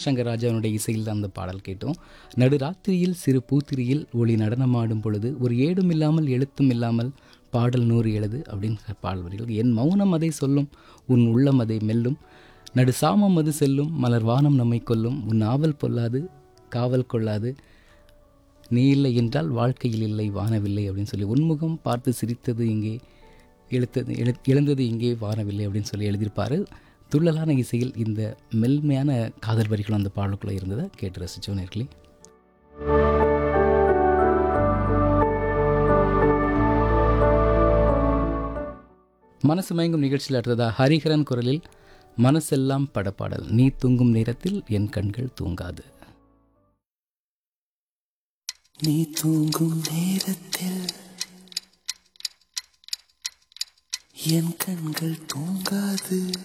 சங்கர் ராஜாவினுடைய இசையில் தான் அந்த பாடல் கேட்டோம் நடுராத்திரியில் சிறு பூத்திரியில் ஒளி நடனமாடும் பொழுது ஒரு ஏடும் இல்லாமல் எழுத்தும் இல்லாமல் பாடல் நூறு எழுது அப்படின்னு பாடல் வரிகள் என் மௌனம் அதை சொல்லும் உன் உள்ளம் அதை மெல்லும் நடு சாமம் அது செல்லும் மலர் வானம் நம்மை கொல்லும் உன் ஆவல் பொல்லாது காவல் கொள்ளாது நீ இல்லை என்றால் வாழ்க்கையில் இல்லை வானவில்லை அப்படின்னு சொல்லி உன்முகம் பார்த்து சிரித்தது இங்கே எழுத்தது எழு எழுந்தது இங்கே வானவில்லை அப்படின்னு சொல்லி எழுதியிருப்பார் துள்ளலான இசையில் இந்த மெல்மையான காதல் வரிகளும் அந்த பாடலுக்குள்ளே இருந்ததை கேட்டு ரசித்தோம் நேர்களே மனசு மயங்கும் நிகழ்ச்சியில் அடுத்ததா ஹரிஹரன் குரலில் மனசெல்லாம் படப்பாடல் நீ தூங்கும் நேரத்தில் என் கண்கள் தூங்காது நீ தூங்கும் நேரத்தில் என் கண்கள் தூங்காது